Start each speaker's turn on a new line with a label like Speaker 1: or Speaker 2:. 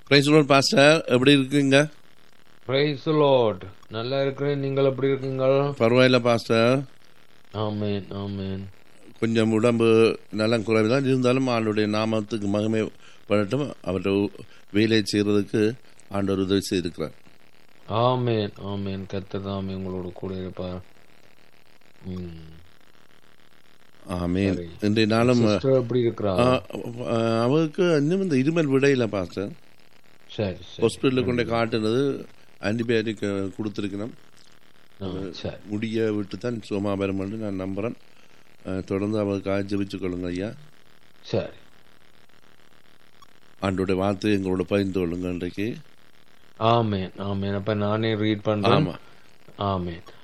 Speaker 1: Price pastor எப்படி இருக்குங்க
Speaker 2: price Lord நல்லா இருக்கிறேன் நீங்கள் எப்படி இருக்கீங்கள்
Speaker 1: பரவாயில்ல பாஸ்டர்
Speaker 2: ஆமேன் ஆமேன்
Speaker 1: கொஞ்சம் உடம்பு நலம் குறைவு தான் இருந்தாலும் ஆண்டுடைய நாமத்துக்கு மகிமை பண்ணட்டும் அவர்கிட்ட வேலை செய்யறதுக்கு ஆண்டவர் உதவி செய்திருக்கிறார்
Speaker 2: ஆமேன் ஆமேன் கர்த்தர் தாமே உங்களோட கூட இருப்பார் ம்.
Speaker 1: ஆமேன்
Speaker 2: சரி.
Speaker 1: இன்றைய நாளும்
Speaker 2: சிஸ்டர் எப்படி இருக்கிறா
Speaker 1: ஆ, ஆ, அவருக்கு இன்னும் இந்த இருமல் விடையில பாஸ்டர்
Speaker 2: சரி சரி
Speaker 1: ஹாஸ்பிட்டலில் கொண்டு காட்டுனது ஆன்டிபயோட்டிக் கொடுத்துருக்கணும்
Speaker 2: ஆ, சரி
Speaker 1: முடிய விட்டு தான் சுகமா பெறும் என்று நான் நம்புறேன் ஆ, தொடர்ந்து அவருக்காக ஜெபிச்சு கொள்ளுங்க ஐயா
Speaker 2: சரி
Speaker 1: ஆண்டோட வார்த்தை எங்களோட பகிர்ந்து கொள்ளுங்க இன்றைக்கு
Speaker 2: ஆமேன் ஆமேன் அப்ப நானே ரீட் பண்றேன்
Speaker 1: ஆமா
Speaker 2: ஆமேன்